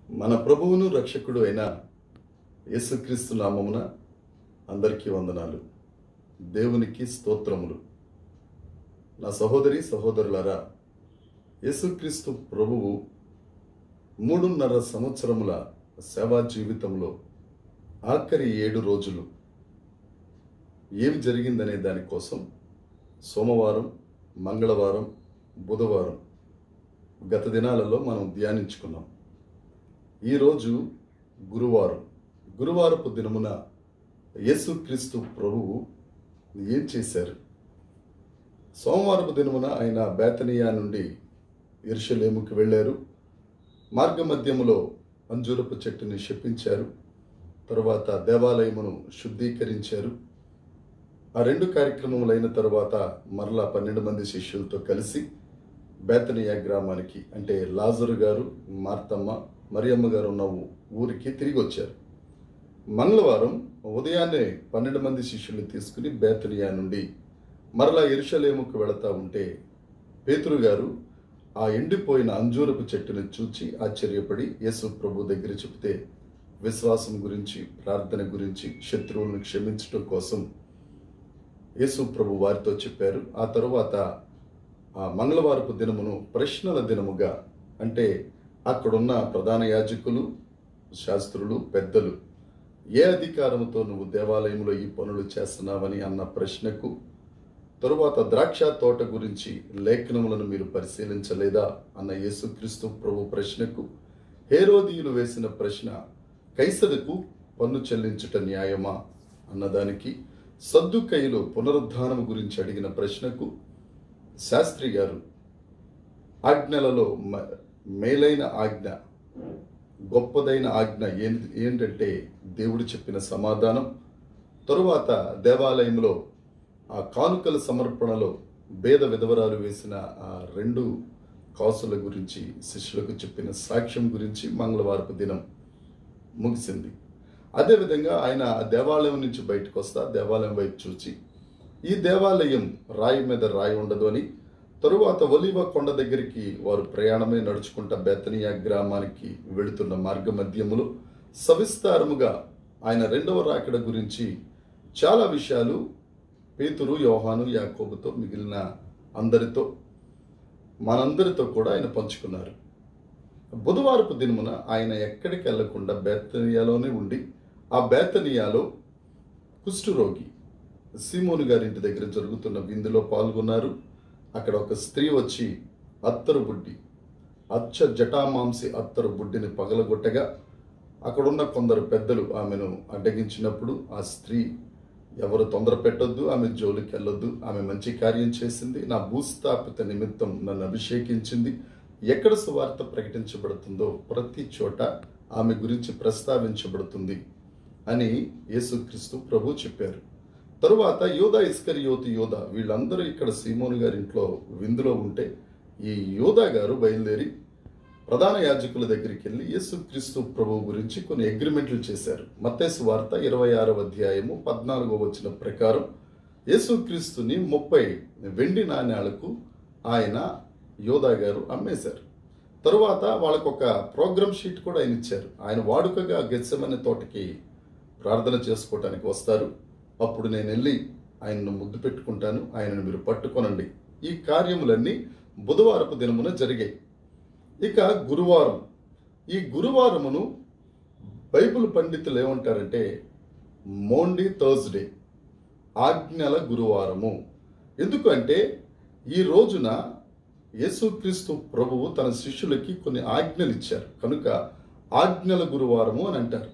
మన ప్రభువును రక్షకుడు అయిన యేసుక్రీస్తు నామమున అందరికీ వందనాలు దేవునికి స్తోత్రములు నా సహోదరి సహోదరులారా యేసుక్రీస్తు ప్రభువు మూడున్నర సంవత్సరముల సేవా జీవితంలో ఆఖరి ఏడు రోజులు ఏమి జరిగిందనే దానికోసం సోమవారం మంగళవారం బుధవారం గత దినాలలో మనం ధ్యానించుకున్నాం ఈరోజు గురువారం గురువారపు దినమున యేసుక్రీస్తు ప్రభువు ఏం చేశారు సోమవారపు దినమున ఆయన బేతనియా నుండి ఎరుషలేముకి వెళ్ళారు మార్గమధ్యములో అంజూరపు చెట్టుని శపించారు తరువాత దేవాలయమును శుద్ధీకరించారు ఆ రెండు కార్యక్రమములైన తర్వాత మరలా పన్నెండు మంది శిష్యులతో కలిసి బేతనియా గ్రామానికి అంటే లాజరు గారు మార్తమ్మ మరియమ్మ గారు ఉన్న ఊ- ఊరికి తిరిగి వచ్చారు మంగళవారం ఉదయాన్నే పన్నెండు మంది శిష్యుల్ని తీసుకుని బేతనియా నుండి మరలా ఎరుషలేముకు వెళతా ఉంటే పేతురు గారు ఆ ఎండిపోయిన అంజూరపు చెట్టుని చూచి ఆశ్చర్యపడి యేసు ప్రభు దగ్గర చెప్తే విశ్వాసం గురించి ప్రార్థన గురించి శత్రువులను క్షమించడం కోసం యేసు ప్రభు వారితో చెప్పారు ఆ తరువాత ఆ మంగళవారపు దినమును ప్రశ్నల దినముగా అంటే అక్కడున్న ప్రధాన యాజకులు శాస్త్రులు పెద్దలు ఏ అధికారంతో నువ్వు దేవాలయంలో ఈ పనులు చేస్తున్నావని అన్న ప్రశ్నకు తరువాత ద్రాక్ష తోట గురించి లేఖనములను మీరు పరిశీలించలేదా అన్న యేసుక్రీస్తు ప్రభు ప్రశ్నకు హేరోదీయులు వేసిన ప్రశ్న కైసరుకు పన్ను చెల్లించుట న్యాయమా అన్నదానికి సద్దుకైలు పునరుద్ధానం గురించి అడిగిన ప్రశ్నకు శాస్త్రి గారు ఆజ్ఞలలో మ- మేలైన ఆజ్ఞ గొప్పదైన ఆజ్ఞ ఏంటి ఏంటంటే దేవుడు చెప్పిన సమాధానం తరువాత దేవాలయంలో ఆ కానుకల సమర్పణలో భేద విధవరాలు వేసిన ఆ రెండు కాసుల గురించి శిష్యులకు చెప్పిన సాక్ష్యం గురించి మంగళవారపు దినం ముగిసింది అదేవిధంగా ఆయన ఆ దేవాలయం నుంచి బయటకు వస్తా దేవాలయం వైపు చూచి ఈ దేవాలయం రాయి మీద రాయి ఉండదు అని తరువాత ఒలివ కొండ దగ్గరికి వారు ప్రయాణమే నడుచుకుంటా బేతనియా గ్రామానికి వెళుతున్న మార్గ మధ్యములో సవిస్తారముగా ఆయన రెండవ రాకడ గురించి చాలా విషయాలు పేతురు యోహాను యాకోబుతో మిగిలిన అందరితో మనందరితో కూడా ఆయన పంచుకున్నారు బుధవారపు దినమున ఆయన ఎక్కడికి వెళ్లకుండా బేతనియాలోనే ఉండి ఆ బేతనియాలో కుష్ఠరోగి సీమోను గారి ఇంటి దగ్గర జరుగుతున్న విందులో పాల్గొన్నారు అక్కడ ఒక స్త్రీ వచ్చి అత్తరు బుడ్డి అచ్చ జటామాంసి అత్తరు బుడ్డిని పగలగొట్టగా అక్కడున్న కొందరు పెద్దలు ఆమెను అడ్డగించినప్పుడు ఆ స్త్రీ ఎవరు తొందర పెట్టొద్దు ఆమె జోలికి వెళ్ళొద్దు ఆమె మంచి కార్యం చేసింది నా భూస్థాపిత నిమిత్తం నన్ను అభిషేకించింది ఎక్కడ సువార్త ప్రకటించబడుతుందో ప్రతి చోట ఆమె గురించి ప్రస్తావించబడుతుంది అని యేసుక్రీస్తు ప్రభు చెప్పారు తరువాత యోధా ఇస్కరియోతి యోధ వీళ్ళందరూ ఇక్కడ సీమోను గారి ఇంట్లో విందులో ఉంటే ఈ యోధా గారు బయలుదేరి ప్రధాన యాజకుల దగ్గరికి వెళ్ళి యేసుక్రీస్తు ప్రభు గురించి కొన్ని అగ్రిమెంట్లు చేశారు మత్తేసు వార్త ఇరవై ఆరవ అధ్యాయము పద్నాలుగో వచ్చిన ప్రకారం యేసుక్రీస్తుని ముప్పై వెండి నాణ్యాలకు ఆయన యోధా గారు అమ్మేశారు తరువాత వాళ్ళకు ఒక ప్రోగ్రామ్ షీట్ కూడా ఆయన ఇచ్చారు ఆయన వాడుకగా గెచ్చమనే తోటకి ప్రార్థన చేసుకోవటానికి వస్తారు అప్పుడు నేను వెళ్ళి ఆయనను ముద్దు పెట్టుకుంటాను ఆయనను మీరు పట్టుకొనండి ఈ కార్యములన్నీ బుధవారపు దినమున జరిగాయి ఇక గురువారం ఈ గురువారమును బైబిల్ పండితులు ఏమంటారంటే మోండి థర్స్డే ఆజ్ఞల గురువారము ఎందుకంటే ఈ రోజున యేసుక్రీస్తు ప్రభువు తన శిష్యులకి కొన్ని ఆజ్ఞలు ఇచ్చారు కనుక ఆజ్ఞల గురువారము అని అంటారు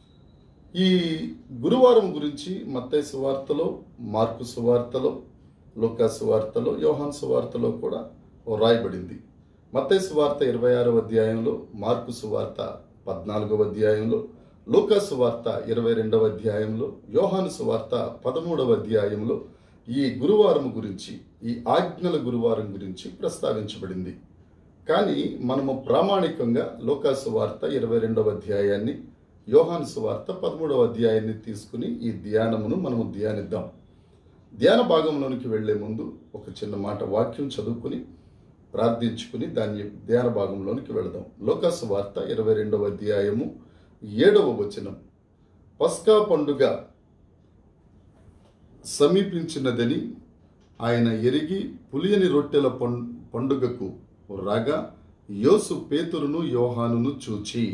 ఈ గురువారం గురించి మత్తయి సువార్తలో మార్కు సువార్తలో లూకా సువార్తలో యోహాన్ సువార్తలో కూడా రాయబడింది మత్తయి సువార్త ఇరవై ఆరవ అధ్యాయంలో మార్కు సువార్త పద్నాలుగవ అధ్యాయంలో లూకా సువార్త ఇరవై రెండవ అధ్యాయంలో యోహాను సువార్త పదమూడవ అధ్యాయంలో ఈ గురువారం గురించి ఈ ఆజ్ఞల గురువారం గురించి ప్రస్తావించబడింది కానీ మనము ప్రామాణికంగా లోకా సువార్త ఇరవై రెండవ అధ్యాయాన్ని యోహాను సువార్త పదమూడవ అధ్యాయాన్ని తీసుకుని ఈ ధ్యానమును మనము ధ్యానిద్దాం ధ్యాన భాగంలోనికి వెళ్లే ముందు ఒక చిన్న మాట వాక్యం చదువుకుని ప్రార్థించుకుని దాని ధ్యాన భాగంలోనికి వెళదాం లోకాసు వార్త ఇరవై రెండవ అధ్యాయము ఏడవ వచనం పస్కా పండుగ సమీపించినదని ఆయన ఎరిగి పులియని రొట్టెల పం- పండుగకు రాగా యోసు పేతురును యోహానును చూచి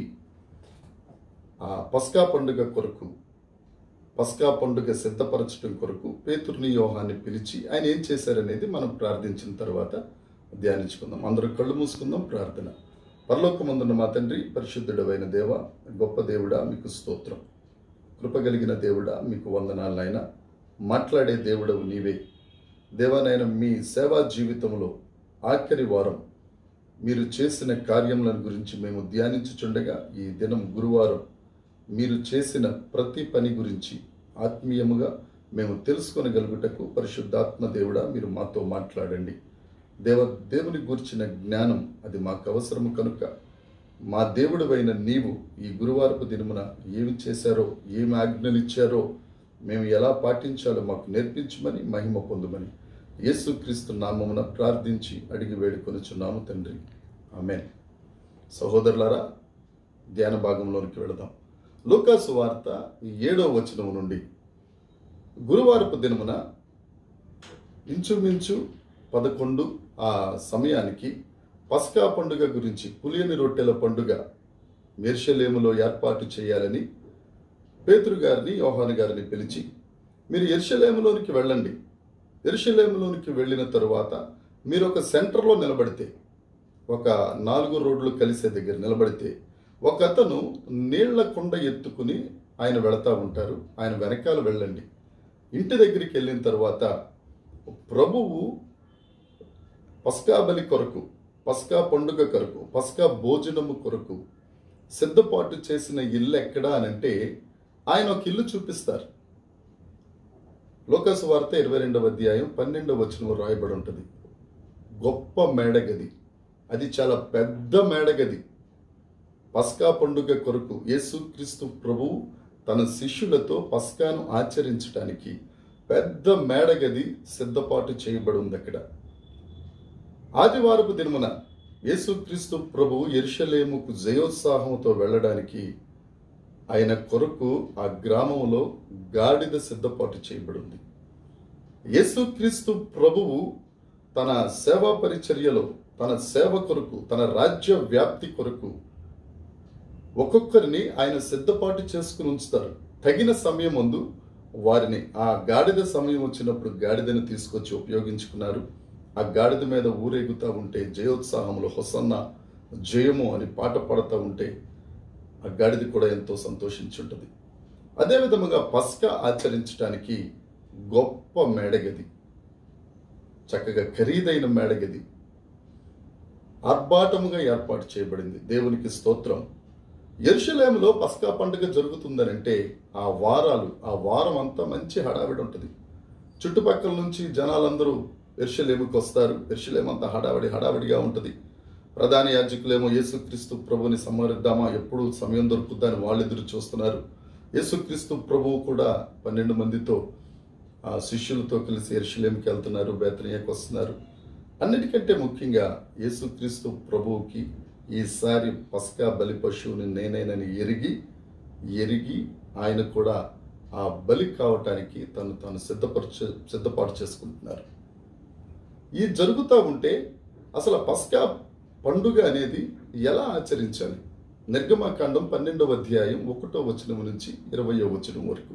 ఆ పస్కా పండుగ కొరకు పస్కా పండుగ సిద్ధపరచడం కొరకు పేతుర్ని యోహాన్ని పిలిచి ఆయన ఏం చేశారనేది మనం ప్రార్థించిన తర్వాత ధ్యానించుకుందాం అందరూ కళ్ళు మూసుకుందాం ప్రార్థన పరలోకమందున్న మా తండ్రి పరిశుద్ధుడమైన దేవ గొప్ప దేవుడా మీకు స్తోత్రం కృపగలిగిన దేవుడా మీకు వందనాలనైనా మాట్లాడే దేవుడవు నీవే దేవానైనా మీ సేవా జీవితంలో ఆఖరి వారం మీరు చేసిన కార్యములను గురించి మేము ధ్యానించుచుండగా ఈ దినం గురువారం మీరు చేసిన ప్రతి పని గురించి ఆత్మీయముగా మేము తెలుసుకొనగలుగుటకు పరిశుద్ధాత్మ దేవుడా మీరు మాతో మాట్లాడండి దేవ దేవుని గూర్చిన జ్ఞానం అది మాకు అవసరము కనుక మా దేవుడివైన నీవు ఈ గురువారపు దినమున ఏమి చేశారో ఏమి ఆజ్ఞలిచ్చారో మేము ఎలా పాటించాలో మాకు నేర్పించమని మహిమ పొందుమని యేసుక్రీస్తు నామమున ప్రార్థించి అడిగి వేడుకొనుచున్నాము తండ్రి ఆమెన్ సహోదరులారా ధ్యాన భాగంలోనికి వెళదాం లూకాసు వార్త ఏడో వచనం నుండి గురువారపు దినమున ఇంచుమించు పదకొండు ఆ సమయానికి పస్కా పండుగ గురించి పులియని రొట్టెల పండుగ మెర్షలేములో ఏర్పాటు చేయాలని పేతురు గారిని యోహాను గారిని పిలిచి మీరు ఎర్షలేములోనికి వెళ్ళండి ఎర్షలేములోనికి వెళ్ళిన తరువాత మీరు ఒక సెంటర్లో నిలబడితే ఒక నాలుగు రోడ్లు కలిసే దగ్గర నిలబడితే ఒక అతను నీళ్ల కుండ ఎత్తుకుని ఆయన వెళతా ఉంటారు ఆయన వెనకాల వెళ్ళండి ఇంటి దగ్గరికి వెళ్ళిన తర్వాత ప్రభువు పస్కా బలి కొరకు పస్కా పండుగ కొరకు పస్కా భోజనము కొరకు సిద్ధపాటు చేసిన ఇల్లు ఎక్కడా అని అంటే ఆయన ఒక ఇల్లు చూపిస్తారు లోకసు వార్త ఇరవై రెండవ అధ్యాయం పన్నెండవ వచనం రాయబడి ఉంటుంది గొప్ప మేడగది అది చాలా పెద్ద మేడగది పస్కా పండుగ కొరకు యేసుక్రీస్తు ప్రభువు తన శిష్యులతో పస్కాను ఆచరించడానికి పెద్ద మేడగది సిద్ధపాటు చేయబడి ఉంది అక్కడ ఆదివారపు దినమున యేసుక్రీస్తు ప్రభువు ఎరుషలేముకు జయోత్సాహంతో వెళ్ళడానికి ఆయన కొరకు ఆ గ్రామంలో గాడిద సిద్ధపాటు చేయబడింది యేసుక్రీస్తు ప్రభువు తన సేవా పరిచర్యలో తన సేవ కొరకు తన రాజ్య వ్యాప్తి కొరకు ఒక్కొక్కరిని ఆయన సిద్ధపాటు చేసుకుని ఉంచుతారు తగిన సమయం ముందు వారిని ఆ గాడిద సమయం వచ్చినప్పుడు గాడిదను తీసుకొచ్చి ఉపయోగించుకున్నారు ఆ గాడిద మీద ఊరేగుతూ ఉంటే జయోత్సాహంలో హొసన్న జయము అని పాట పాడుతూ ఉంటే ఆ గాడిద కూడా ఎంతో సంతోషించుంటుంది అదే విధముగా పస్కా ఆచరించడానికి గొప్ప మేడగది చక్కగా ఖరీదైన మేడగది ఆర్భాటముగా ఏర్పాటు చేయబడింది దేవునికి స్తోత్రం ఎరుషలేములో పస్కా పండుగ జరుగుతుందనంటే ఆ వారాలు ఆ వారం అంతా మంచి హడావిడి ఉంటుంది చుట్టుపక్కల నుంచి జనాలందరూ ఎరుషలేముకి వస్తారు ఎరుషలేం అంతా హడావిడి హడావిడిగా ఉంటుంది ప్రధాన యాజకులేమో యేసుక్రీస్తు ప్రభుని సంహరిద్దామా ఎప్పుడు సమయం దొరుకుద్దని వాళ్ళు ఎదురు చూస్తున్నారు యేసుక్రీస్తు ప్రభువు కూడా పన్నెండు మందితో ఆ శిష్యులతో కలిసి ఎరుషలేంకి వెళ్తున్నారు బేతనీయకు వస్తున్నారు అన్నిటికంటే ముఖ్యంగా యేసుక్రీస్తు ప్రభువుకి ఈసారి పస్కా బలి పశువుని నేనేనని ఎరిగి ఎరిగి ఆయన కూడా ఆ బలి కావటానికి తను తాను సిద్ధపరచ సిద్ధపాటు చేసుకుంటున్నారు ఈ జరుగుతూ ఉంటే అసలు పస్కా పండుగ అనేది ఎలా ఆచరించాలి నిర్గమాకాండం పన్నెండవ అధ్యాయం ఒకటో వచనం నుంచి ఇరవయో వచనం వరకు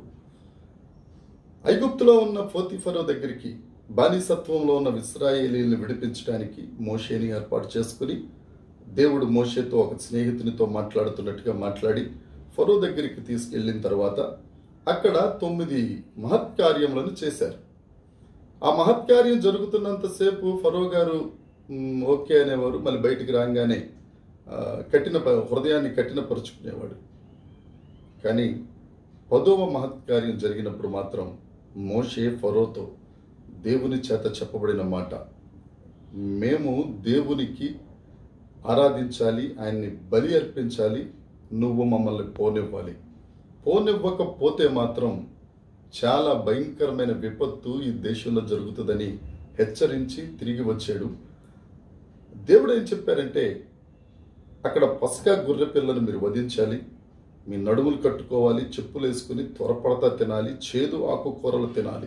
ఐగుప్తులో ఉన్న పోతిఫరో దగ్గరికి బానిసత్వంలో ఉన్న ఇస్రాయేలీలను విడిపించడానికి మోషేని ఏర్పాటు చేసుకుని దేవుడు మోషేతో ఒక స్నేహితునితో మాట్లాడుతున్నట్టుగా మాట్లాడి ఫరో దగ్గరికి తీసుకెళ్ళిన తర్వాత అక్కడ తొమ్మిది మహత్కార్యములను చేశారు ఆ మహత్కార్యం జరుగుతున్నంతసేపు ఫరో గారు "మ్, ఓకే అనేవారు మళ్ళీ బయటికి రాగానే ఆ, కఠిన ప- హృదయాన్ని కఠినపరుచుకునేవాడు కానీ పదవ మహత్కార్యం జరిగినప్పుడు మాత్రం మోషే ఫరోతో దేవుని చేత చెప్పబడిన మాట మేము దేవునికి ఆరాధించాలి ఆయన్ని బలి అర్పించాలి నువ్వు మమ్మల్ని పోనివ్వాలి పోనివ్వకపోతే మాత్రం చాలా భయంకరమైన విపత్తు ఈ దేశంలో జరుగుతుందని హెచ్చరించి తిరిగి వచ్చాడు దేవుడు ఏం చెప్పారంటే అక్కడ పసకా గొర్రె పిల్లను మీరు వధించాలి మీ నడుములు కట్టుకోవాలి చెప్పులు వేసుకుని త్వరపడతా తినాలి చేదు ఆకుకూరలు తినాలి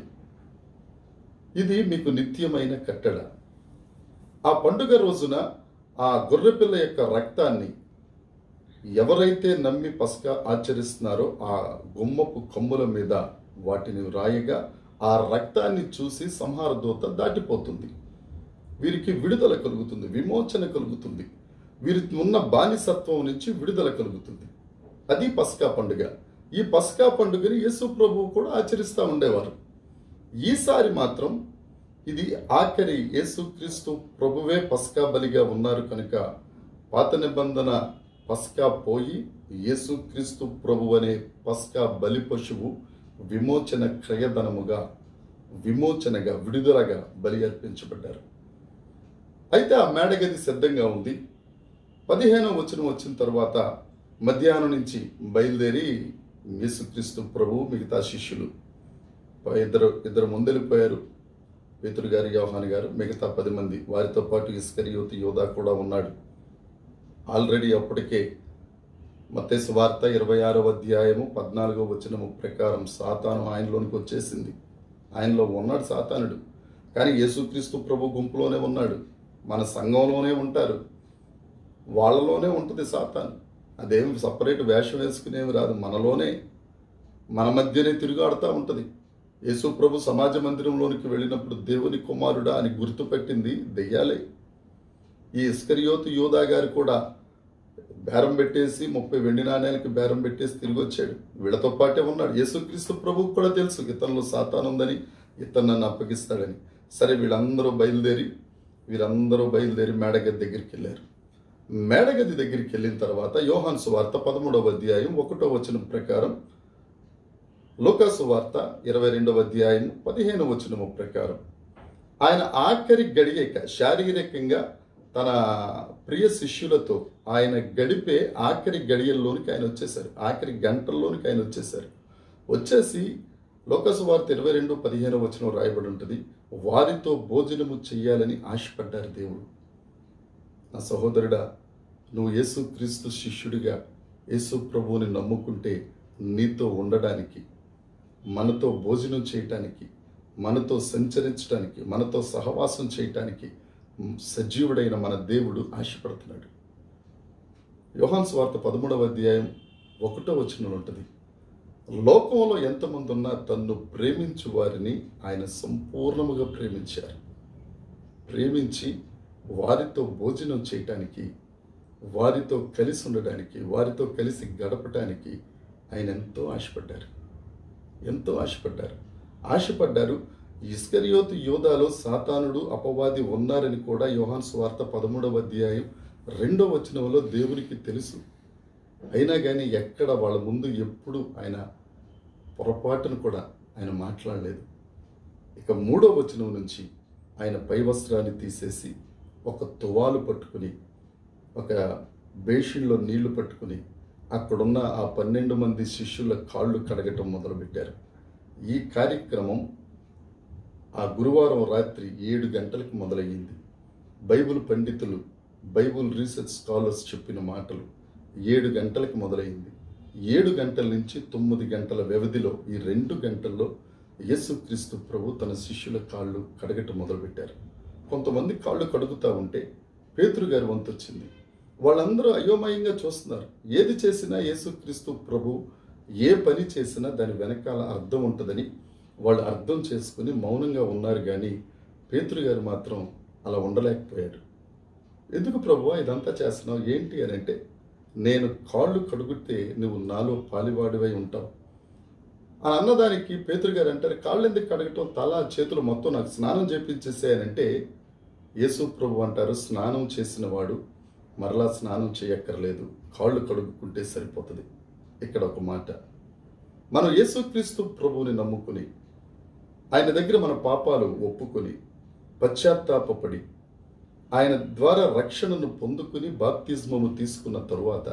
ఇది మీకు నిత్యమైన కట్టడ ఆ పండుగ రోజున ఆ గొర్రెపిల్ల యొక్క రక్తాన్ని ఎవరైతే నమ్మి పసక ఆచరిస్తున్నారో ఆ గుమ్మపు కొమ్ముల మీద వాటిని రాయగా ఆ రక్తాన్ని చూసి సంహార దూత దాటిపోతుంది వీరికి విడుదల కలుగుతుంది విమోచన కలుగుతుంది వీరికి ఉన్న బానిసత్వం నుంచి విడుదల కలుగుతుంది అది పస్కా పండుగ ఈ పస్కా పండుగని యేసు ప్రభువు కూడా ఆచరిస్తూ ఉండేవారు ఈసారి మాత్రం ఇది ఆఖరి యేసుక్రీస్తు ప్రభువే పస్కా బలిగా ఉన్నారు కనుక పాత నిబంధన పస్కా పోయి యేసుక్రీస్తు ప్రభు అనే పస్కా బలి పశువు విమోచన క్రయధనముగా విమోచనగా విడుదలగా బలి అర్పించబడ్డారు అయితే ఆ మేడగది సిద్ధంగా ఉంది పదిహేనవ వచనం వచ్చిన తర్వాత మధ్యాహ్నం నుంచి బయలుదేరి యేసుక్రీస్తు ప్రభు మిగతా శిష్యులు ఇద్దరు ఇద్దరు ముందెళ్ళిపోయారు పేతురు గారు యోహాన్ గారు మిగతా పది మంది వారితో పాటు ఇస్కరియోతి యోధా కూడా ఉన్నాడు ఆల్రెడీ అప్పటికే మత్తేసు వార్త ఇరవై ఆరవ అధ్యాయము పద్నాలుగో వచనము ప్రకారం సాతాను ఆయనలోనికి వచ్చేసింది ఆయనలో ఉన్నాడు సాతానుడు కానీ యేసుక్రీస్తు ప్రభు గుంపులోనే ఉన్నాడు మన సంఘంలోనే ఉంటారు వాళ్ళలోనే ఉంటుంది సాతాను అదేం సపరేట్ వేషం వేసుకునేవి రాదు మనలోనే మన మధ్యనే తిరుగాడుతూ ఉంటుంది యేసు ప్రభు సమాజ మందిరంలోనికి వెళ్ళినప్పుడు దేవుని కుమారుడా అని గుర్తుపెట్టింది దెయ్యాలే ఈ ఇస్కరియోతు యోధా గారు కూడా బేరం పెట్టేసి ముప్పై వెండి నాణ్యాలకి బేరం పెట్టేసి తిరిగి వచ్చాడు వీళ్ళతో పాటే ఉన్నాడు యేసుక్రీస్తు ప్రభుకు కూడా తెలుసు ఇతనిలో సాతాను ఉందని ఇతను నన్ను అప్పగిస్తాడని సరే వీళ్ళందరూ బయలుదేరి వీరందరూ బయలుదేరి మేడగది దగ్గరికి వెళ్ళారు మేడగది దగ్గరికి వెళ్ళిన తర్వాత యోహాన్ సువార్త పదమూడవ అధ్యాయం ఒకటో వచనం ప్రకారం లోకాసు వార్త ఇరవై రెండవ అధ్యాయం పదిహేను వచనము ప్రకారం ఆయన ఆఖరి గడియక శారీరకంగా తన ప్రియ శిష్యులతో ఆయన గడిపే ఆఖరి గడియల్లోనికి ఆయన వచ్చేసారు ఆఖరి గంటల్లోనికి ఆయన వచ్చేసారు వచ్చేసి లోకసు వార్త ఇరవై రెండు పదిహేను వచనం రాయబడి ఉంటుంది వారితో భోజనము చెయ్యాలని ఆశపడ్డారు దేవుడు నా సహోదరుడా నువ్వు యేసు క్రీస్తు శిష్యుడిగా యేసు ప్రభువుని నమ్ముకుంటే నీతో ఉండడానికి మనతో భోజనం చేయటానికి మనతో సంచరించడానికి మనతో సహవాసం చేయటానికి సజీవుడైన మన దేవుడు ఆశపడుతున్నాడు యోహాన్ స్వార్త పదమూడవ అధ్యాయం ఒకటో వచనం ఉంటుంది లోకంలో ఎంతమంది ఉన్నా తన్ను ప్రేమించు వారిని ఆయన సంపూర్ణముగా ప్రేమించారు ప్రేమించి వారితో భోజనం చేయటానికి వారితో కలిసి ఉండడానికి వారితో కలిసి గడపటానికి ఆయన ఎంతో ఆశపడ్డారు ఎంతో ఆశపడ్డారు ఆశపడ్డారు ఇస్కరియోతు యోధాలో సాతానుడు అపవాది ఉన్నారని కూడా యోహాన్ స్వార్త పదమూడవ అధ్యాయం రెండో వచనంలో దేవునికి తెలుసు అయినా కానీ ఎక్కడ వాళ్ళ ముందు ఎప్పుడు ఆయన పొరపాటును కూడా ఆయన మాట్లాడలేదు ఇక మూడో వచనం నుంచి ఆయన పై వస్త్రాన్ని తీసేసి ఒక తువాలు పట్టుకుని ఒక బేషన్లో నీళ్లు పట్టుకుని అక్కడున్న ఆ పన్నెండు మంది శిష్యుల కాళ్ళు కడగటం మొదలుపెట్టారు ఈ కార్యక్రమం ఆ గురువారం రాత్రి ఏడు గంటలకు మొదలయ్యింది బైబిల్ పండితులు బైబిల్ రీసెర్చ్ స్కాలర్స్ చెప్పిన మాటలు ఏడు గంటలకు మొదలైంది ఏడు గంటల నుంచి తొమ్మిది గంటల వ్యవధిలో ఈ రెండు గంటల్లో యేసుక్రీస్తు ప్రభు తన శిష్యుల కాళ్ళు కడగటం మొదలుపెట్టారు కొంతమంది కాళ్ళు కడుగుతూ ఉంటే పేతురు గారి వంతు వచ్చింది వాళ్ళందరూ అయోమయంగా చూస్తున్నారు ఏది చేసినా యేసుక్రీస్తు ప్రభు ఏ పని చేసినా దాని వెనకాల అర్థం ఉంటుందని వాళ్ళు అర్థం చేసుకుని మౌనంగా ఉన్నారు కానీ పేతురు గారు మాత్రం అలా ఉండలేకపోయాడు ఎందుకు ప్రభు ఇదంతా చేస్తున్నావు ఏంటి అని అంటే నేను కాళ్ళు కడుగుతే నువ్వు నాలో పాలివాడివై ఉంటావు అని అన్నదానికి పేతురు గారు అంటారు కాళ్ళు ఎందుకు కడగటం తల చేతులు మొత్తం నాకు స్నానం చేపించేసాయనంటే యేసు ప్రభు అంటారు స్నానం చేసిన వాడు మరలా స్నానం చేయక్కర్లేదు కాళ్ళు కడుగుకుంటే సరిపోతుంది ఇక్కడ ఒక మాట మనం యేసుక్రీస్తు ప్రభువుని నమ్ముకుని ఆయన దగ్గర మన పాపాలు ఒప్పుకొని పశ్చాత్తాపడి ఆయన ద్వారా రక్షణను పొందుకుని బాప్తిజమము తీసుకున్న తరువాత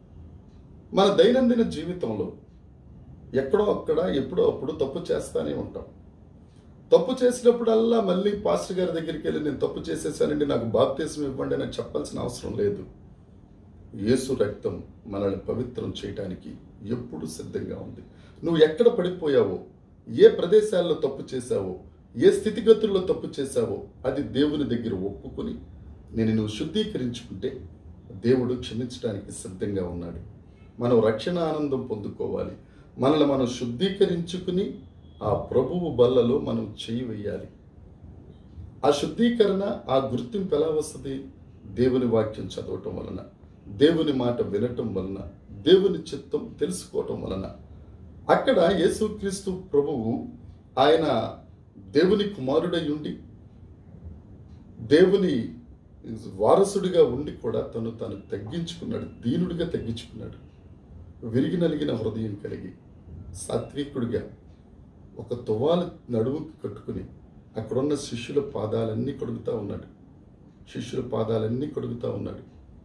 మన దైనందిన జీవితంలో ఎక్కడో అక్కడ ఎప్పుడో అప్పుడు తప్పు చేస్తానే ఉంటాం తప్పు చేసినప్పుడల్లా మళ్ళీ పాస్టర్ గారి దగ్గరికి వెళ్ళి నేను తప్పు చేసేసానండి నాకు బాప్తీసం ఇవ్వండి అని చెప్పాల్సిన అవసరం లేదు యేసు రక్తం మనల్ని పవిత్రం చేయటానికి ఎప్పుడు సిద్ధంగా ఉంది నువ్వు ఎక్కడ పడిపోయావో ఏ ప్రదేశాల్లో తప్పు చేశావో ఏ స్థితిగతుల్లో తప్పు చేశావో అది దేవుని దగ్గర ఒప్పుకొని నేను నువ్వు శుద్ధీకరించుకుంటే దేవుడు క్షమించడానికి సిద్ధంగా ఉన్నాడు మనం రక్షణ ఆనందం పొందుకోవాలి మనల్ని మనం శుద్ధీకరించుకుని ఆ ప్రభువు బల్లలో మనం చేయి వేయాలి ఆ శుద్ధీకరణ ఆ గుర్తింపు ఎలా వస్తుంది దేవుని వాక్యం చదవటం వలన దేవుని మాట వినటం వలన దేవుని చిత్తం తెలుసుకోవటం వలన అక్కడ యేసుక్రీస్తు ప్రభువు ఆయన దేవుని కుమారుడై ఉండి దేవుని వారసుడిగా ఉండి కూడా తను తను తగ్గించుకున్నాడు దీనుడిగా తగ్గించుకున్నాడు విరిగి నలిగిన హృదయం కలిగి సాత్వికుడిగా ఒక తువాలు నడుముకి కట్టుకుని అక్కడున్న శిష్యుల పాదాలన్నీ కడుగుతా ఉన్నాడు శిష్యుల పాదాలన్నీ కడుగుతా ఉన్నాడు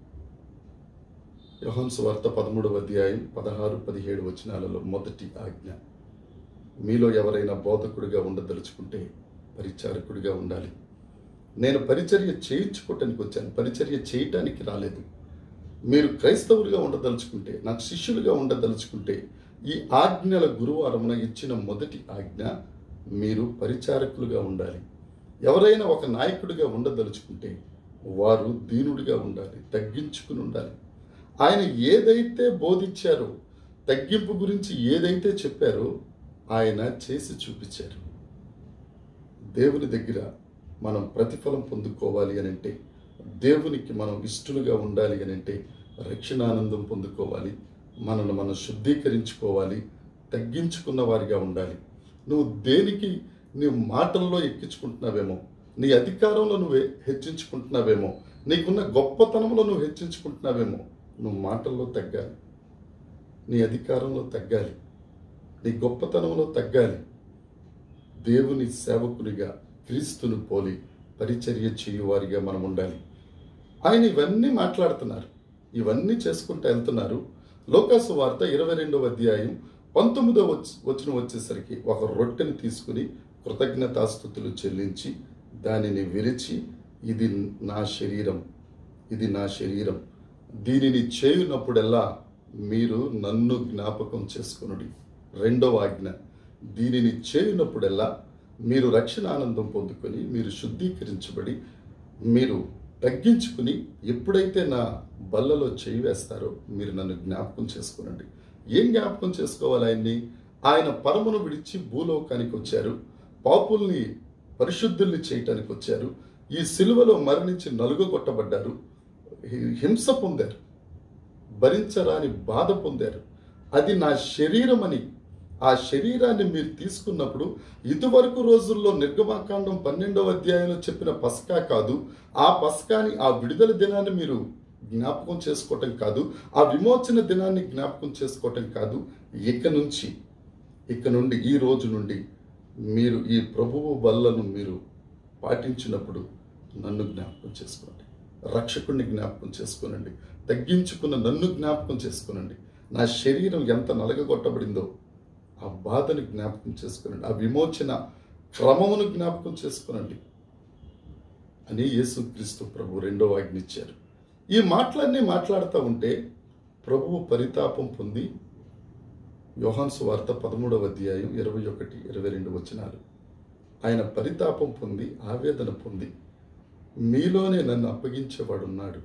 యోహన్స్ వార్త పదమూడవ అధ్యాయం పదహారు పదిహేడు వచనాలలో మొదటి ఆజ్ఞ మీలో ఎవరైనా బోధకుడిగా ఉండదలుచుకుంటే పరిచారకుడిగా ఉండాలి నేను పరిచర్య చేయించుకోవటానికి వచ్చాను పరిచర్య చేయటానికి రాలేదు మీరు క్రైస్తవులుగా ఉండదలుచుకుంటే నాకు శిష్యులుగా ఉండదలుచుకుంటే ఈ ఆజ్ఞల గురువారమున ఇచ్చిన మొదటి ఆజ్ఞ మీరు పరిచారకులుగా ఉండాలి ఎవరైనా ఒక నాయకుడిగా ఉండదలుచుకుంటే వారు దీనుడిగా ఉండాలి తగ్గించుకుని ఉండాలి ఆయన ఏదైతే బోధించారో తగ్గింపు గురించి ఏదైతే చెప్పారో ఆయన చేసి చూపించారు దేవుని దగ్గర మనం ప్రతిఫలం పొందుకోవాలి అని అంటే దేవునికి మనం ఇష్టలుగా ఉండాలి అని అంటే రక్షణానందం పొందుకోవాలి మనల్ని మనం శుద్ధీకరించుకోవాలి తగ్గించుకున్న వారిగా ఉండాలి నువ్వు దేనికి నీ మాటల్లో ఎక్కించుకుంటున్నావేమో నీ అధికారంలో నువ్వు హెచ్చించుకుంటున్నావేమో నీకున్న గొప్పతనంలో నువ్వు హెచ్చించుకుంటున్నావేమో నువ్వు మాటల్లో తగ్గాలి నీ అధికారంలో తగ్గాలి నీ గొప్పతనంలో తగ్గాలి దేవుని సేవకునిగా క్రీస్తును పోలి పరిచర్య చేయువారిగా మనం ఉండాలి ఆయన ఇవన్నీ మాట్లాడుతున్నారు ఇవన్నీ చేసుకుంటూ వెళ్తున్నారు లోకాసు వార్త ఇరవై రెండవ అధ్యాయం పంతొమ్మిదవ వచ్చిన వచ్చేసరికి ఒక రొట్టెని తీసుకుని కృతజ్ఞతాస్థుతులు చెల్లించి దానిని విరిచి ఇది నా శరీరం ఇది నా శరీరం దీనిని చేయునప్పుడల్లా మీరు నన్ను జ్ఞాపకం చేసుకునుడి రెండవ ఆజ్ఞ దీనిని చేయునప్పుడల్లా మీరు రక్షణ ఆనందం పొందుకొని మీరు శుద్ధీకరించబడి మీరు తగ్గించుకుని ఎప్పుడైతే నా బల్లలో చేయి వేస్తారో మీరు నన్ను జ్ఞాపకం చేసుకునండి ఏం జ్ఞాపకం చేసుకోవాలి ఆయన్ని ఆయన పరమును విడిచి భూలోకానికి వచ్చారు పాపుల్ని పరిశుద్ధుల్ని చేయటానికి వచ్చారు ఈ సిలువలో మరణించి నలుగొట్టబడ్డారు హింస పొందారు భరించరాని బాధ పొందారు అది నా శరీరం అని ఆ శరీరాన్ని మీరు తీసుకున్నప్పుడు ఇదివరకు రోజుల్లో నిర్గమాకాండం పన్నెండవ అధ్యాయంలో చెప్పిన పస్కా కాదు ఆ పస్కాని ఆ విడుదల దినాన్ని మీరు జ్ఞాపకం చేసుకోవటం కాదు ఆ విమోచన దినాన్ని జ్ఞాపకం చేసుకోవటం కాదు ఇక నుంచి ఇక నుండి ఈ రోజు నుండి మీరు ఈ ప్రభువు బల్లను మీరు పాటించినప్పుడు నన్ను జ్ఞాపకం చేసుకోండి రక్షకుడిని జ్ఞాపకం చేసుకోనండి తగ్గించుకున్న నన్ను జ్ఞాపకం చేసుకోనండి నా శరీరం ఎంత నలగగొట్టబడిందో ఆ బాధను జ్ఞాపకం చేసుకోనండి ఆ విమోచన క్రమమును జ్ఞాపకం చేసుకోనండి అని యేసుక్రీస్తు ప్రభు రెండో ఆజ్ఞ ఇచ్చారు ఈ మాటలన్నీ మాట్లాడుతూ ఉంటే ప్రభువు పరితాపం పొంది యోహాన్సు వార్త పదమూడవ అధ్యాయం ఇరవై ఒకటి ఇరవై రెండు వచనాలు ఆయన పరితాపం పొంది ఆవేదన పొంది మీలోనే నన్ను అప్పగించేవాడున్నాడు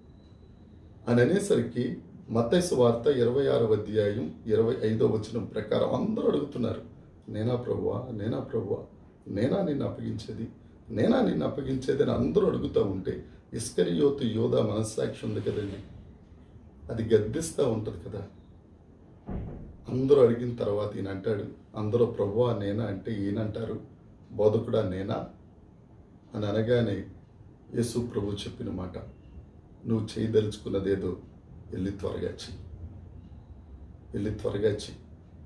అని అనేసరికి మత్తైసు వార్త ఇరవై ఆరవ అధ్యాయం ఇరవై ఐదో వచనం ప్రకారం అందరూ అడుగుతున్నారు నేనా ప్రభువా నేనా ప్రభువా నేనా నిన్ను అప్పగించేది నేనా నిన్ను అప్పగించేది అని అందరూ అడుగుతూ ఉంటే ఇస్కరియోతు యోధ మనస్సాక్షి ఉంది కదండి అది గద్దిస్తూ ఉంటుంది కదా అందరూ అడిగిన తర్వాత ఈయన అంటాడు అందరూ ప్రభువా నేనా అంటే ఈయనంటారు బోధకుడా నేనా అని అనగానే యేసు ప్రభు చెప్పిన మాట నువ్వు చేయదలుచుకున్నదేదో వెళ్ళి త్వరగా చెయ్యి వెళ్ళి త్వరగా చెయ్యి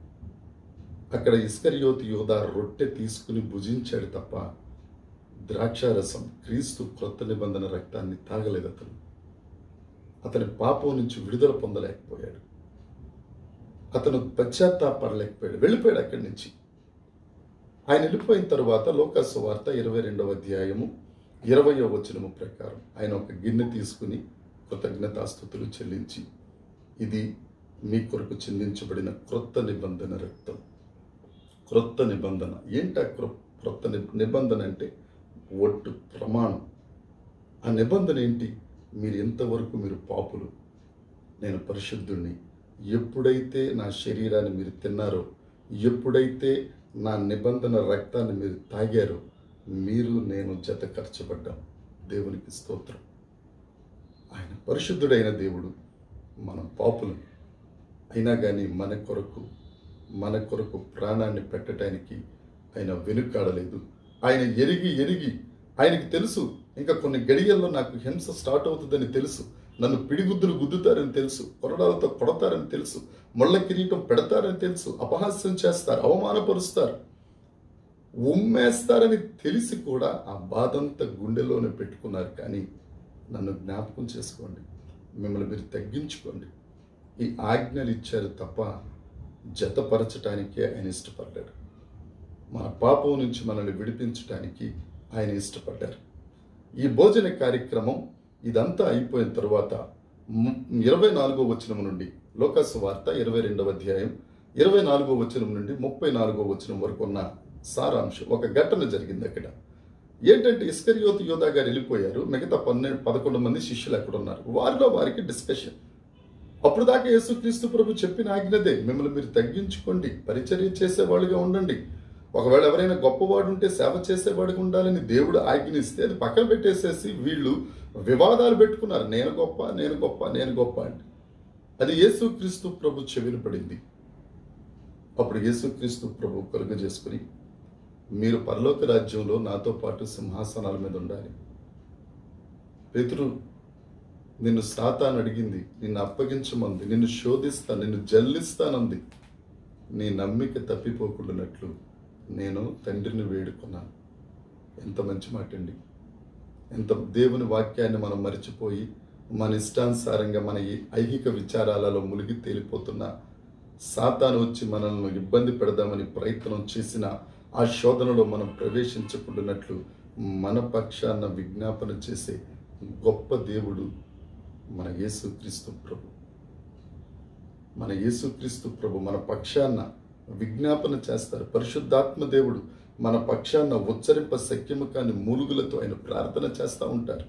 అక్కడ ఇస్కరియోతి యోధ రొట్టె తీసుకుని భుజించాడు తప్ప ద్రాక్షారసం క్రీస్తు క్రొత్త నిబంధన రక్తాన్ని తాగలేదు అతను అతని పాపం నుంచి విడుదల పొందలేకపోయాడు అతను పశ్చాత్తాపడలేకపోయాడు వెళ్ళిపోయాడు అక్కడి నుంచి ఆయన వెళ్ళిపోయిన తర్వాత లోకాసు వార్త ఇరవై రెండవ అధ్యాయము ఇరవయో వచనము ప్రకారం ఆయన ఒక గిన్నె తీసుకుని కృతజ్ఞతాస్థుతులు చెల్లించి ఇది మీ కొరకు చెల్లించబడిన క్రొత్త నిబంధన రక్తం క్రొత్త నిబంధన ఏంటి ఆ క్రొ- క్రొత్త ని- నిబంధన అంటే ఒట్టు ప్రమాణం ఆ నిబంధన ఏంటి మీరు ఎంతవరకు మీరు పాపులు నేను పరిశుద్ధుణ్ణి ఎప్పుడైతే నా శరీరాన్ని మీరు తిన్నారో ఎప్పుడైతే నా నిబంధన రక్తాన్ని మీరు తాగారో మీరు నేను జతకరచబడ్డాం దేవునికి స్తోత్రం ఆయన పరిశుద్ధుడైన దేవుడు మనం పాపులం అయినా కానీ మన కొరకు మన కొరకు ప్రాణాన్ని పెట్టడానికి ఆయన వెనుకాడలేదు ఆయన ఎరిగి ఎరిగి ఆయనకి తెలుసు ఇంకా కొన్ని గడియల్లో నాకు హింస స్టార్ట్ అవుతుందని తెలుసు నన్ను పిడిగుద్దులు గుద్దుతారని తెలుసు కొరడాలతో కొడతారని తెలుసు ముళ్ళ కిరీటం పెడతారని తెలుసు అపహాస్యం చేస్తారు అవమానపరుస్తారు ఉమ్మేస్తారని తెలిసి కూడా ఆ బాధంతా గుండెలోనే పెట్టుకున్నారు కానీ నన్ను జ్ఞాపకం చేసుకోండి మిమ్మల్ని మీరు తగ్గించుకోండి ఈ ఆజ్ఞలు ఇచ్చారు తప్ప జతపరచటానికే ఆయన ఇష్టపడ్డాడు మన పాపం నుంచి మనల్ని విడిపించటానికి ఆయన ఇష్టపడ్డారు ఈ భోజన కార్యక్రమం ఇదంతా అయిపోయిన తరువాత ము- ఇరవై నాలుగో వచనం నుండి లోకాసు వార్త ఇరవై రెండవ అధ్యాయం ఇరవై నాలుగో వచనం నుండి ముప్పై నాలుగో వచనం వరకు ఉన్న సారాంశం ఒక ఘటన జరిగింది అక్కడ ఏంటంటే ఇస్కరియోతు యోధా గారు వెళ్ళిపోయారు మిగతా పన్నెండు పదకొండు మంది శిష్యులు అక్కడ ఉన్నారు వారిలో వారికి డిస్కషన్ అప్పుడు దాకా యేసుక్రీస్తు ప్రభు చెప్పిన ఆజ్ఞదే మిమ్మల్ని మీరు తగ్గించుకోండి పరిచర్య చేసేవాళ్ళుగా ఉండండి ఒకవేళ ఎవరైనా గొప్పవాడు ఉంటే సేవ చేసేవాడిగా ఉండాలని దేవుడు ఆజ్ఞిస్తే అది పక్కన పెట్టేసేసి వీళ్ళు వివాదాలు పెట్టుకున్నారు నేను గొప్ప నేను గొప్ప నేను గొప్ప అంటే అది యేసుక్రీస్తు ప్రభు చెవిన పడింది అప్పుడు యేసుక్రీస్తు ప్రభు కలుగ చేసుకుని మీరు పరలోక రాజ్యంలో నాతో పాటు సింహాసనాల మీద ఉండాలి పేతురు నిన్ను సాతాన్ అడిగింది నిన్ను అప్పగించమంది నిన్ను శోధిస్తా నిన్ను జల్లిస్తానంది నీ నమ్మిక తప్పిపోకుండానట్లు నేను తండ్రిని వేడుకున్నాను ఎంత మంచి మాట అండి ఎంత దేవుని వాక్యాన్ని మనం మర్చిపోయి మన ఇష్టానుసారంగా మన ఈ ఐహిక విచారాలలో మునిగి తేలిపోతున్న సాతాను వచ్చి మనల్ని ఇబ్బంది పెడదామని ప్రయత్నం చేసిన ఆ శోధనలో మనం ప్రవేశించకుండానట్లు మన పక్షాన విజ్ఞాపన చేసే గొప్ప దేవుడు మన యేసుక్రీస్తు ప్రభు మన యేసుక్రీస్తు ప్రభు మన పక్షాన విజ్ఞాపన చేస్తారు పరిశుద్ధాత్మ దేవుడు మన పక్షాన ఉచ్చరింప సఖ్యము కాని మూలుగులతో ఆయన ప్రార్థన చేస్తూ ఉంటారు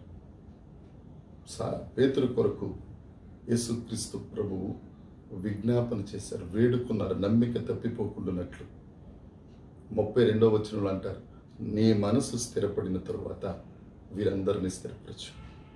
సా పేతురు కొరకు యేసుక్రీస్తు ప్రభువు విజ్ఞాపన చేశారు వేడుకున్నారు నమ్మిక తప్పిపోకుండానట్లు ముప్పై రెండో వచనంలో అంటారు నీ మనసు స్థిరపడిన తరువాత వీరందరినీ స్థిరపరచు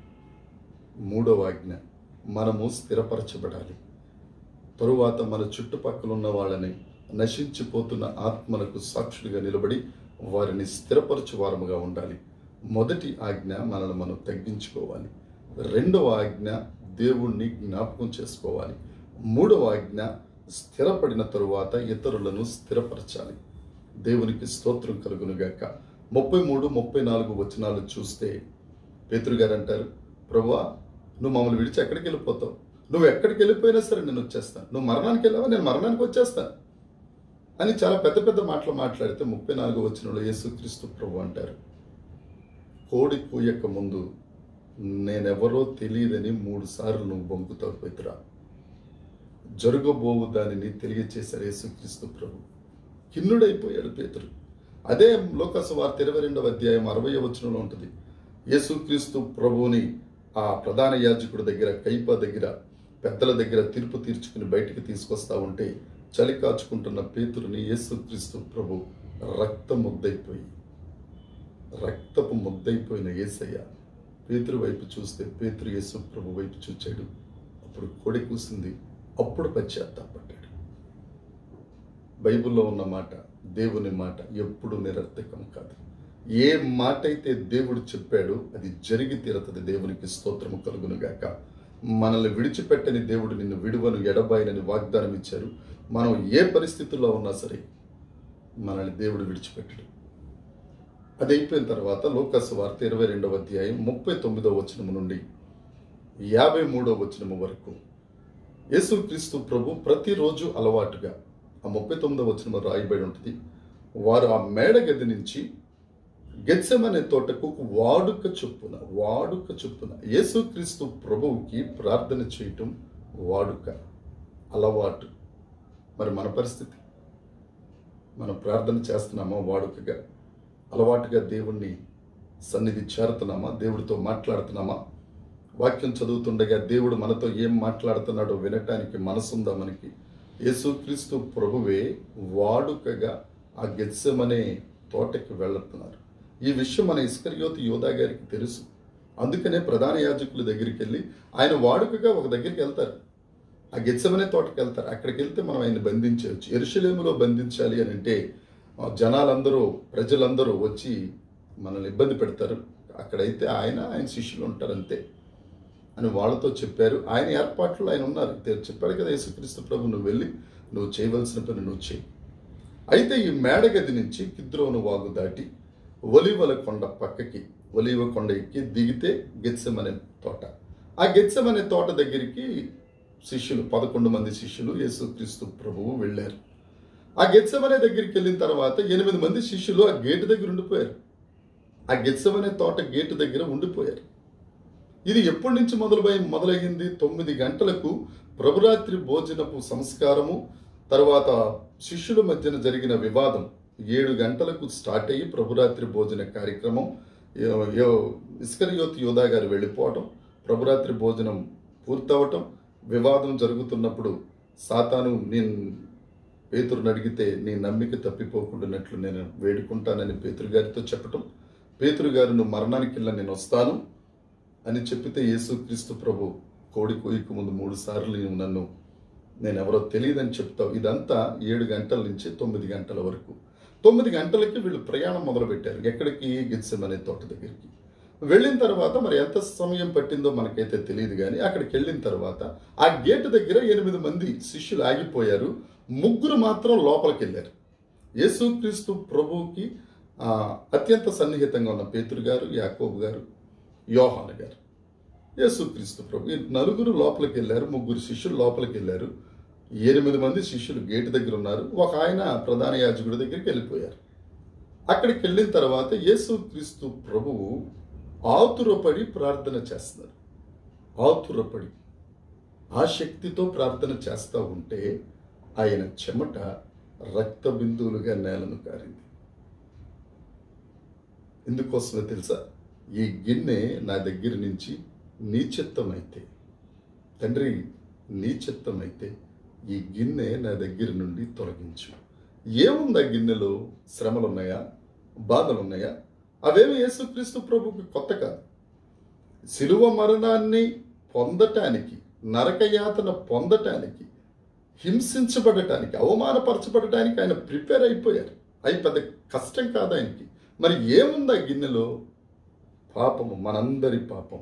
మూడవ ఆజ్ఞ మనము స్థిరపరచబడాలి తరువాత మన చుట్టుపక్కల ఉన్న వాళ్ళని నశించిపోతున్న ఆత్మలకు సాక్షులుగా నిలబడి వారిని స్థిరపరచు వారముగా ఉండాలి మొదటి ఆజ్ఞ మనల్ని మనం తగ్గించుకోవాలి రెండవ ఆజ్ఞ దేవుణ్ణి జ్ఞాపకం చేసుకోవాలి మూడవ ఆజ్ఞ స్థిరపడిన తరువాత ఇతరులను స్థిరపరచాలి దేవునికి స్తోత్రం కలుగునుగాక ముప్పై మూడు ముప్పై నాలుగు వచనాలు చూస్తే పేతురు గారు అంటారు ప్రభువా నువ్వు మమ్మల్ని విడిచి ఎక్కడికి వెళ్ళిపోతావు నువ్వు ఎక్కడికి వెళ్ళిపోయినా సరే నేను వచ్చేస్తాను నువ్వు మరణానికి వెళ్ళావా నేను మరణానికి వచ్చేస్తాను అని చాలా పెద్ద పెద్ద మాటలు మాట్లాడితే ముప్పై నాలుగు వచనంలో యేసుక్రీస్తు ప్రభు అంటారు కోడి కూయక ముందు నేనెవరో తెలియదని మూడు సార్లు నువ్వు బొంకుతావు పేతురా జరగబోవు దానిని తెలియచేశారు యేసుక్రీస్తు ప్రభు కిన్నుడైపోయాడు పేతురు అదే లోకసు వార్త ఇరవై రెండవ అధ్యాయం అరవై వచనంలో ఉంటుంది యేసుక్రీస్తు ప్రభువుని ఆ ప్రధాన యాజకుడి దగ్గర కైప దగ్గర పెద్దల దగ్గర తీర్పు తీర్చుకుని బయటికి తీసుకొస్తా ఉంటే చలి కాచుకుంటున్న పేతురుని యేసుక్రీస్తు ప్రభు రక్త ముద్దైపోయి రక్తపు ముద్దైపోయిన యేసయ్య పేతురు వైపు చూస్తే పేతురు యేసు ప్రభు వైపు చూచాడు అప్పుడు కొడి కూసింది అప్పుడు పశ్చాత్తాపడ్డాడు బైబిల్లో ఉన్న మాట దేవుని మాట ఎప్పుడు నిరర్థకం కాదు ఏ మాట అయితే దేవుడు చెప్పాడో అది జరిగి తీరతది దేవునికి స్తోత్రము కలుగునుగాక మనల్ని విడిచిపెట్టని దేవుడు నిన్ను విడువను ఎడబాయనని వాగ్దానం ఇచ్చారు మనం ఏ పరిస్థితుల్లో ఉన్నా సరే మనల్ని దేవుడు విడిచిపెట్టడు అది అయిపోయిన తర్వాత లోకస్ వార్త ఇరవై రెండవ అధ్యాయం ముప్పై తొమ్మిదవ వచనము నుండి యాభై మూడవ వచనము వరకు యేసుక్రీస్తు ప్రభు ప్రతిరోజు అలవాటుగా ఆ ముప్పై తొమ్మిదవ వచనము రాయబడి ఉంటుంది వారు ఆ మేడ గది నుంచి గెత్సెమనే తోటకు వాడుక చొప్పున వాడుక చొప్పున యేసుక్రీస్తు ప్రభువుకి ప్రార్థన చేయటం వాడుక అలవాటు మరి మన పరిస్థితి మనం ప్రార్థన చేస్తున్నామా వాడుకగా అలవాటుగా దేవుణ్ణి సన్నిధి చేరుతున్నామా దేవుడితో మాట్లాడుతున్నామా వాక్యం చదువుతుండగా దేవుడు మనతో ఏం మాట్లాడుతున్నాడో వినటానికి మనసుందా మనకి యేసుక్రీస్తు ప్రభువే వాడుకగా ఆ గెత్సెమనే తోటకి వెళ్తున్నారు ఈ విషయం మన ఇస్కరియోతి యోధా గారికి తెలుసు అందుకనే ప్రధాన యాజకుల దగ్గరికి వెళ్ళి ఆయన వాడుకగా ఒక దగ్గరికి వెళ్తారు ఆ గెత్సెమనే తోటకి వెళ్తారు అక్కడికి వెళ్తే మనం ఆయన బంధించవచ్చు ఎరుషలేములో బంధించాలి అని అంటే ఆ, జనాలందరూ ప్రజలందరూ వచ్చి మనల్ని ఇబ్బంది పెడతారు అక్కడైతే ఆయన ఆయన శిష్యులు ఉంటారు అంతే అని వాళ్ళతో చెప్పారు ఆయన ఏర్పాట్లు ఆయన ఉన్నారు దే- చెప్పాడు కదా యేసుక్రీస్తు ప్రభు నువ్వు వెళ్ళి నువ్వు చేయవలసిన పని నువ్వు చేయి అయితే ఈ మేడగది నుంచి కిద్రోను వాగు దాటి ఒలివల కొండ పక్కకి ఒలివ కొండ ఎక్కి దిగితే గెత్సెమనే తోట ఆ గెత్సెమనే తోట దగ్గరికి శిష్యులు పదకొండు మంది శిష్యులు యేసుక్రీస్తు ప్రభువు వెళ్ళారు ఆ గెత్సెమనే దగ్గరికి వెళ్ళిన తర్వాత ఎనిమిది మంది శిష్యులు ఆ గేటు దగ్గర ఉండిపోయారు ఆ గెత్సెమనే తోట గేటు దగ్గర ఉండిపోయారు ఇది ఎప్పటి నుంచి మొదలుపై మొదలయ్యింది తొమ్మిది గంటలకు ప్రభురాత్రి భోజనపు సంస్కారము తర్వాత శిష్యుల మధ్యన జరిగిన వివాదం ఏడు గంటలకు స్టార్ట్ అయ్యి ప్రభురాత్రి భోజన కార్యక్రమం యో- యో- ఇస్కరియోత్ యోధా గారు వెళ్ళిపోవటం ప్రభురాత్రి భోజనం పూర్తవటం వివాదం జరుగుతున్నప్పుడు సాతాను నేను పేతురుని అడిగితే నీ నమ్మిక తప్పిపోకుండానట్లు నేను వేడుకుంటానని పేతురు గారితో చెప్పటం పేతురు గారు నువ్వు మరణానికి వెళ్ళ నేను వస్తాను అని చెప్పితే యేసుక్రీస్తు ప్రభు కోడి కోయికు ముందు మూడు సార్లు నీవు నన్ను నేను ఎవరో తెలియదని చెప్తావు ఇదంతా ఏడు గంటల నుంచి తొమ్మిది గంటల వరకు తొమ్మిది గంటలకి వీళ్ళు ప్రయాణం మొదలుపెట్టారు ఎక్కడికి గిత్సం అనే తోట దగ్గరికి వెళ్ళిన తర్వాత మరి ఎంత సమయం పట్టిందో మనకైతే తెలియదు కానీ అక్కడికి వెళ్ళిన తర్వాత ఆ గేటు దగ్గర ఎనిమిది మంది శిష్యులు ఆగిపోయారు ముగ్గురు మాత్రం లోపలికి వెళ్ళారు యేసుక్రీస్తు ప్రభువుకి ఆ, అత్యంత సన్నిహితంగా ఉన్న పేతురు గారు యాకోబు గారు యోహాన్ గారు యేసుక్రీస్తు ప్రభు ఈ నలుగురు లోపలికి వెళ్ళారు ముగ్గురు శిష్యులు లోపలికి వెళ్ళారు ఎనిమిది మంది శిష్యులు గేటు దగ్గర ఉన్నారు ఒక ఆయన ప్రధాన యాజకుడి దగ్గరికి వెళ్ళిపోయారు అక్కడికి వెళ్ళిన తర్వాత యేసుక్రీస్తు ప్రభువు ఆతురపడి ప్రార్థన చేస్తున్నారు ఆతురపడి ఆ శక్తితో ప్రార్థన చేస్తూ ఉంటే ఆయన చెమట రక్త బిందువులుగా నేలను కారింది ఎందుకోసమో తెలుసా ఈ గిన్నె నా దగ్గర నుంచి నీచెత్తమైతే తండ్రి నీచెత్తమైతే ఈ గిన్నె నా దగ్గర నుండి తొలగించు ఏముంది ఆ గిన్నెలో శ్రమలు ఉన్నాయా బాధలు ఉన్నాయా అవేమి యేసుక్రీస్తు ప్రభుకి కొత్త కాదు శిలువ మరణాన్ని పొందటానికి నరకయాతన పొందటానికి హింసించబడటానికి అవమానపరచబడటానికి ఆయన ప్రిపేర్ అయిపోయారు అయి పెద్ద కష్టం కాదు ఆయనకి మరి ఏముంది ఆ గిన్నెలో పాపము మనందరి పాపం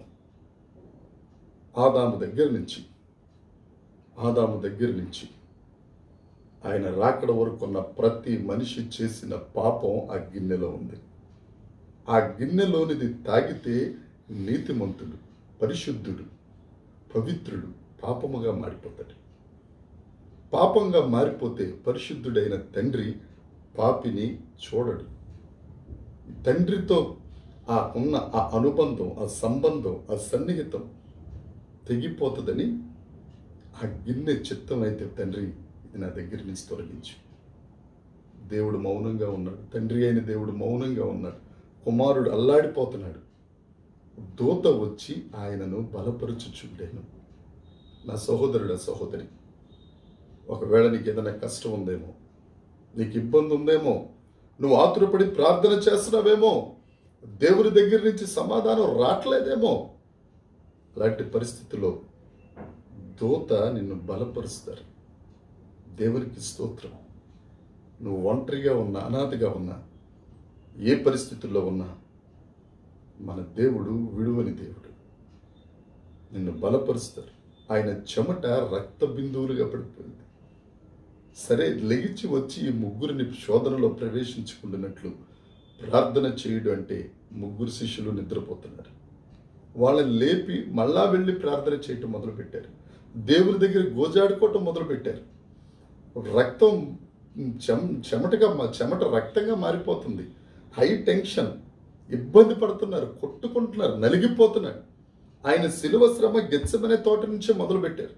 ఆదాము దగ్గర నుంచి ఆదాము దగ్గర నుంచి ఆయన రాకడ వరకు ఉన్న ప్రతి మనిషి చేసిన పాపం ఆ గిన్నెలో ఉంది ఆ గిన్నెలోనిది తాగితే నీతిమంతుడు పరిశుద్ధుడు పవిత్రుడు పాపముగా మారిపోతాడు పాపంగా మారిపోతే పరిశుద్ధుడైన తండ్రి పాపిని చూడడు తండ్రితో ఆ ఉన్న ఆ అనుబంధం ఆ సంబంధం ఆ సన్నిహితం తెగిపోతుందని ఆ గిన్నె చిత్తమైతే తండ్రి ఇది నా దగ్గర నుంచి తొలగించు దేవుడు మౌనంగా ఉన్నాడు తండ్రి అయిన దేవుడు మౌనంగా ఉన్నాడు కుమారుడు అల్లాడిపోతున్నాడు దూత వచ్చి ఆయనను బలపరుచుచుండేను నా సహోదరుడు సహోదరి ఒకవేళ నీకు ఏదైనా కష్టం ఉందేమో నీకు ఇబ్బంది ఉందేమో నువ్వు ఆతురపడి ప్రార్థన చేస్తున్నావేమో దేవుని దగ్గర నుంచి సమాధానం రావట్లేదేమో అలాంటి పరిస్థితిలో దూత నిన్ను బలపరుస్తారు దేవునికి స్తోత్రం నువ్వు ఒంటరిగా ఉన్నా అనాథగా ఉన్నా ఏ పరిస్థితుల్లో ఉన్నా మన దేవుడు విడువని దేవుడు నిన్ను బలపరుస్తారు ఆయన చెమట రక్త బిందువులుగా పడిపోయింది సరే లెగిచి వచ్చి ఈ ముగ్గురిని శోధనలో ప్రవేశించుకుంటున్నట్లు ప్రార్థన చేయుడు అంటే ముగ్గురు శిష్యులు నిద్రపోతున్నారు వాళ్ళని లేపి మళ్ళా వెళ్ళి ప్రార్థన చేయటం మొదలుపెట్టారు దేవుని దగ్గర గోజాడుకోవటం మొదలుపెట్టారు రక్తం చెమ చెమటగా మా- చెమట రక్తంగా మారిపోతుంది హై టెన్షన్ ఇబ్బంది పడుతున్నారు కొట్టుకుంటున్నారు నలిగిపోతున్నారు ఆయన శిలువ శ్రమ గెచ్చమనే తోట నుంచే మొదలు పెట్టారు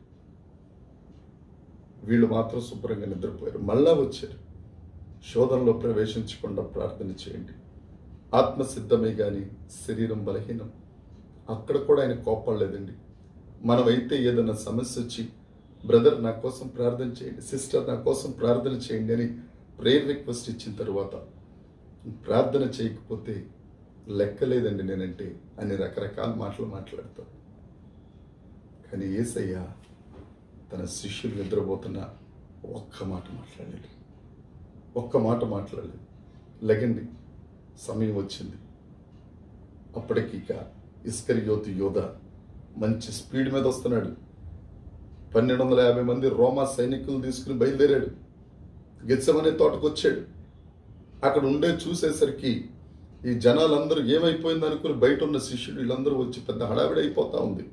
వీళ్ళు మాత్రం శుభ్రంగా నిద్రపోయారు మళ్ళా వచ్చారు శోధనలో ప్రవేశించకుండా ప్రార్థన చేయండి ఆత్మ సిద్ధమే కానీ శరీరం బలహీనం అక్కడ కూడా ఆయన కోపడలేదండి మనమైతే ఏదైనా సమస్య వచ్చి బ్రదర్ నా కోసం ప్రార్థన చేయండి సిస్టర్ నా కోసం ప్రార్థన చేయండి అని ప్రేయర్ రిక్వెస్ట్ ఇచ్చిన తర్వాత ప్రార్థన చేయకపోతే లెక్కలేదండి నేనంటే అని రకరకాల మాటలు మాట్లాడతాం కానీ ఏసయ్య తన శిష్యులు నిద్రపోతున్న ఒక్క మాట మాట్లాడలేదు ఒక్క మాట మాట్లాడలేదు లెగండి సమయం వచ్చింది అప్పటికి ఇక ఇస్కరియోతు యోధ మంచి స్పీడ్ మీద వస్తున్నాడు పన్నెండు వందల యాభై మంది రోమా సైనికులు తీసుకుని బయలుదేరాడు గెచ్చమనే తోటకు వచ్చాడు అక్కడ ఉండే చూసేసరికి ఈ జనాలందరూ ఏమైపోయింది అనుకుని బయట ఉన్న శిష్యుడు వీళ్ళందరూ వచ్చి పెద్ద హడావిడి అయిపోతా ఉంది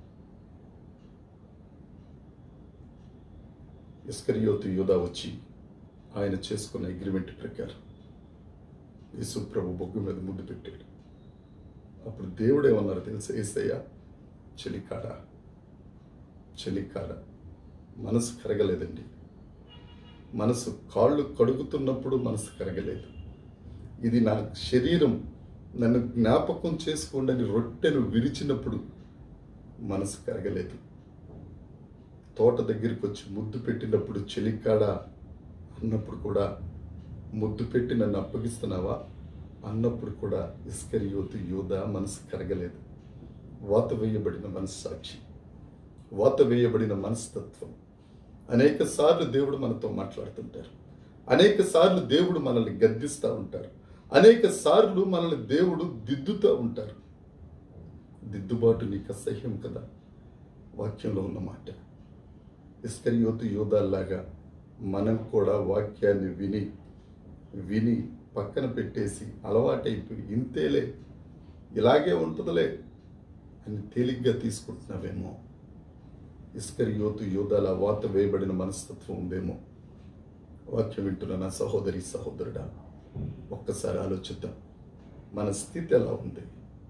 ఇస్కరియోతు యోధ వచ్చి ఆయన చేసుకున్న అగ్రిమెంట్ ప్రకారం యేసు ప్రభు బొగ్గు మీద ముద్దు పెట్టాడు అప్పుడు దేవుడు ఏమన్నారు తెలుసా ఏసయ్య చెలికాడ చెలికాడ మనసు కరగలేదండి మనసు కాళ్ళు కడుగుతున్నప్పుడు మనసు కరగలేదు ఇది నా శరీరం నన్ను జ్ఞాపకం చేసుకోండి రొట్టెను విరిచినప్పుడు మనసు కరగలేదు తోట దగ్గరికి వచ్చి ముద్దు పెట్టినప్పుడు చెలికాడ అన్నప్పుడు కూడా ముద్దు పెట్టి నన్ను అప్పగిస్తున్నావా అన్నప్పుడు కూడా ఇస్కరియోతు యోధ మనసు కరగలేదు వాత వేయబడిన మనస్సాక్షి వాత వేయబడిన మనస్తత్వం అనేక సార్లు దేవుడు మనతో మాట్లాడుతుంటారు అనేక సార్లు దేవుడు మనల్ని గద్దిస్తూ ఉంటారు అనేక సార్లు మనల్ని దేవుడు దిద్దుతూ ఉంటారు దిద్దుబాటు నీకు అసహ్యం కదా వాక్యంలో ఉన్న మాట ఇస్కరియోతు యోధాల్లాగా మనం కూడా వాక్యాన్ని విని విని పక్కన పెట్టేసి అలవాటైపోయి ఇంతేలే ఇలాగే ఉంటుందిలే అని తేలిగ్గా తీసుకుంటున్నావేమో ఇస్కరియోతు యోధాల వాత వేయబడిన మనస్తత్వం ఉందేమో వాక్యం వింటున్న నా సహోదరి సహోదరుడా ఒక్కసారి ఆలోచిద్దాం మన స్థితి ఎలా ఉంది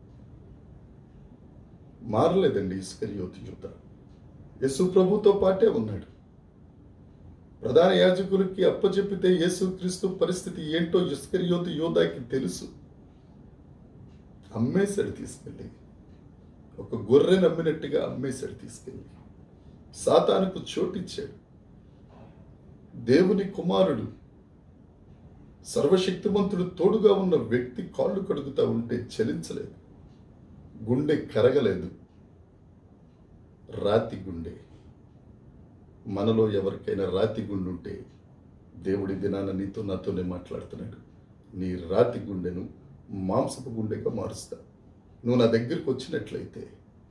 మారలేదండి ఇస్కరియోతు యోధ యేసు ప్రభుతో పాటే ఉన్నాడు ప్రధాన యాజకులకి అప్పచెప్పితే యేసుక్రీస్తు పరిస్థితి ఏంటో ఇస్కరియోతు యోధాకి తెలుసు అమ్మేశాడు తీసుకెళ్ళి ఒక గొర్రె నమ్మినట్టుగా అమ్మేశాడు తీసుకెళ్ళి సాతానుకు చోటిచ్చాడు దేవుని కుమారుడు సర్వశక్తిమంతుడు తోడుగా ఉన్న వ్యక్తి కాళ్ళు కడుగుతా ఉంటే చలించలేదు గుండె కరగలేదు రాతి గుండె మనలో ఎవరికైనా రాతి గుండె ఉంటే దేవుడి దినాన నీతో నాతోనే మాట్లాడుతున్నాడు నీ రాతి గుండెను మాంసపు గుండెగా మారుస్తా నువ్వు నా దగ్గరికి వచ్చినట్లయితే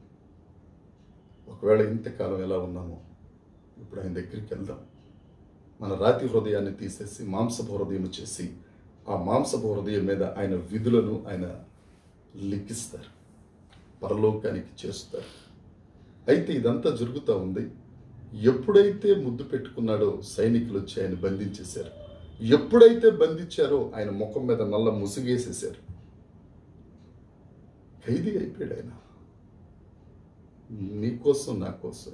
ఒకవేళ ఇంతకాలం ఎలా ఉన్నామో ఇప్పుడు ఆయన దగ్గరికి వెళ్దాం మన రాతి హృదయాన్ని తీసేసి మాంసపు హృదయం చేసి ఆ మాంసపు హృదయం మీద ఆయన విధులను ఆయన లిఖిస్తారు పరలోకానికి చేస్తారు అయితే ఇదంతా జరుగుతూ ఉంది ఎప్పుడైతే ముద్దు పెట్టుకున్నాడో సైనికులు వచ్చి ఆయన బంధించేశారు ఎప్పుడైతే బంధించారో ఆయన ముఖం మీద నల్ల ముసుగేసేశారు ఖైదీ అయిపోయాడు ఆయన నీకోసం నా కోసం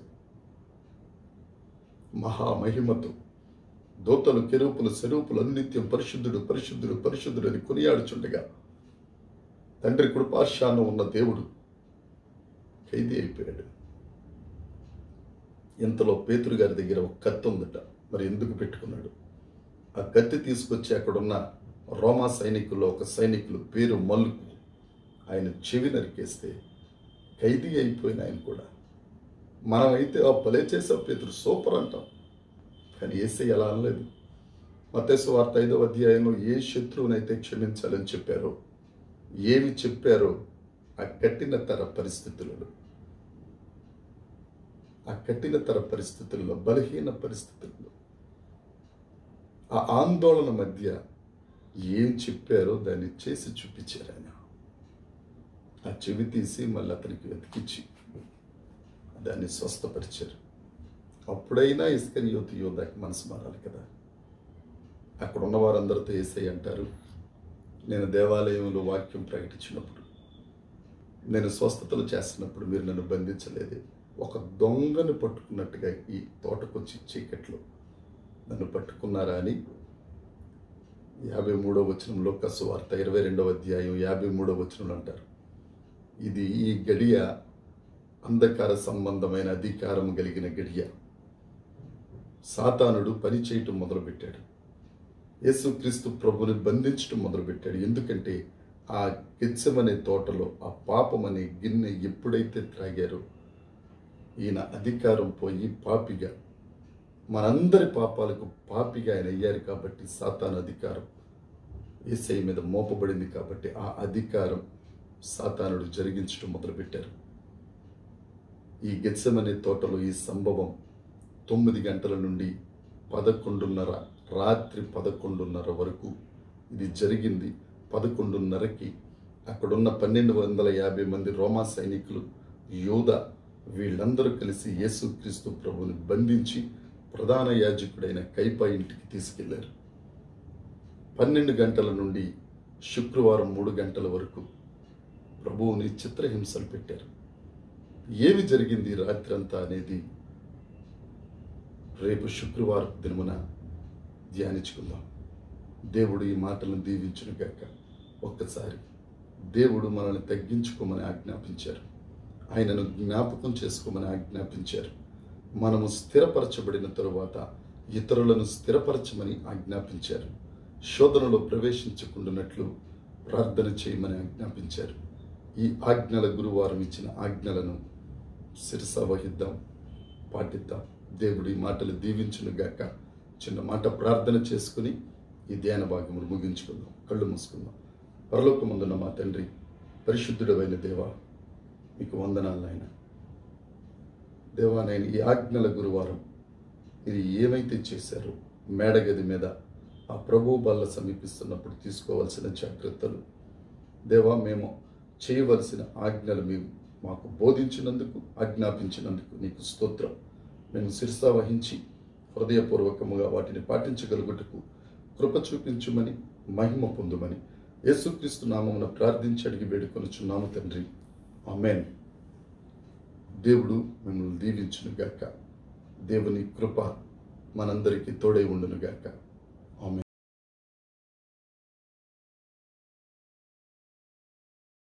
మహామహిమతో దోతలు కెరూపులు స్వరూపులు అన్నిత్యం పరిశుద్ధుడు పరిశుద్ధుడు పరిశుద్ధుడు అని కొనియాడుచుండగా తండ్రి కృపాశానం ఉన్న దేవుడు ఖైదీ అయిపోయాడు ఇంతలో పేతురు గారి దగ్గర ఒక కత్తి ఉందట మరి ఎందుకు పెట్టుకున్నాడు ఆ కత్తి తీసుకొచ్చి అక్కడున్న రోమా సైనికుల్లో ఒక సైనికులు పేరు మల్లుకు ఆయన చెవి నరికేస్తే ఖైదీ అయిపోయిన ఆయన కూడా మనమైతే ఆ భలే చేసావు పేతురు సూపర్ అంటాం కానీ ఏసై ఎలా అనలేదు మతేసు వార్త ఐదో అధ్యాయంలో ఏ శత్రువునైతే క్షమించాలని చెప్పారో ఏమి చెప్పారో ఆ కఠిన తర పరిస్థితులలో ఆ కఠిన తర పరిస్థితుల్లో బలహీన పరిస్థితుల్లో ఆ ఆందోళన మధ్య ఏం చెప్పారో దాన్ని చేసి చూపించారు ఆయన ఆ చెవి తీసి మళ్ళీ అతనికి వెతికిచ్చి దాన్ని స్వస్థపరిచారు అప్పుడైనా ఇస్కరియోతు యోధాకి మనసు మారాలి కదా అక్కడ ఉన్న వారందరితో ఏసై అంటారు నేను దేవాలయంలో వాక్యం ప్రకటించినప్పుడు నేను స్వస్థతలు చేస్తున్నప్పుడు మీరు నన్ను బంధించలేదు ఒక దొంగను పట్టుకున్నట్టుగా ఈ తోటకొచ్చి చీకట్లో నన్ను పట్టుకున్నారా అని యాభై మూడో వచనంలో కసు వార్త ఇరవై రెండవ అధ్యాయం యాభై మూడో వచనంలో అంటారు ఇది ఈ గడియ అంధకార సంబంధమైన అధికారం కలిగిన గడియ సాతానుడు పని చేయటం మొదలుపెట్టాడు యేసుక్రీస్తు ప్రభుని బంధించడం మొదలుపెట్టాడు ఎందుకంటే ఆ గెచ్చమనే తోటలో ఆ పాపం అనే గిన్నె ఎప్పుడైతే త్రాగారో ఈయన అధికారం పోయి పాపిగా మనందరి పాపాలకు పాపిగా ఆయన అయ్యారు కాబట్టి సాతాను అధికారం ఏసై మీద మోపబడింది కాబట్టి ఆ అధికారం సాతానుడు జరిగించడం మొదలుపెట్టారు ఈ గెచ్చమనే తోటలో ఈ సంభవం తొమ్మిది గంటల నుండి పదకొండున్నర రాత్రి పదకొండున్నర వరకు ఇది జరిగింది పదకొండున్నరకి అక్కడున్న పన్నెండు వందల యాభై మంది రోమా సైనికులు యోధ వీళ్ళందరూ కలిసి యేసుక్రీస్తు ప్రభుని బంధించి ప్రధాన యాజకుడైన కైపా ఇంటికి తీసుకెళ్లారు పన్నెండు గంటల నుండి శుక్రవారం మూడు గంటల వరకు ప్రభువుని చిత్రహింసలు పెట్టారు ఏమి జరిగింది రాత్రంతా అనేది రేపు శుక్రవారం దినమున ధ్యానించుకుందాం దేవుడు ఈ మాటలను దీవించును గాక ఒక్కసారి దేవుడు మనల్ని తగ్గించుకోమని ఆజ్ఞాపించారు ఆయనను జ్ఞాపకం చేసుకోమని ఆజ్ఞాపించారు మనము స్థిరపరచబడిన తరువాత ఇతరులను స్థిరపరచమని ఆజ్ఞాపించారు శోధనలో ప్రవేశించకుండానట్లు ప్రార్థన చేయమని ఆజ్ఞాపించారు ఈ ఆజ్ఞల గురువారం ఇచ్చిన ఆజ్ఞలను శిరస వహిద్దాం పాటిద్దాం దేవుడి మాటలు దీవించును గాక చిన్న మాట ప్రార్థన చేసుకుని ఈ ధ్యాన భాగమును ముగించుకుందాం కళ్ళు మూసుకుందాం పరలోకమందున్న మా తండ్రి పరిశుద్ధుడమైన దేవా మీకు వందనాలు నాయన దేవా నేను ఈ ఆజ్ఞల గురువారం ఇది ఏమైతే చేశారో మేడగది మీద ఆ ప్రభు బల్ల సమీపిస్తున్నప్పుడు తీసుకోవాల్సిన జాగ్రత్తలు దేవా మేము చేయవలసిన ఆజ్ఞలు మేము మాకు బోధించినందుకు ఆజ్ఞాపించినందుకు నీకు స్తోత్రం మేము శిరస వహించి హృదయపూర్వకముగా వాటిని పాటించగలుగుటకు కృప చూపించుమని మహిమ పొందుమని యేసుక్రీస్తు నామమున ప్రార్థించి అడిగి వేడుకొనుచున్నాము తండ్రి ఆమెన్ దేవుడు మిమ్మల్ని దీవించునుగాక దేవుని కృప మనందరికీ తోడై ఉండునుగాక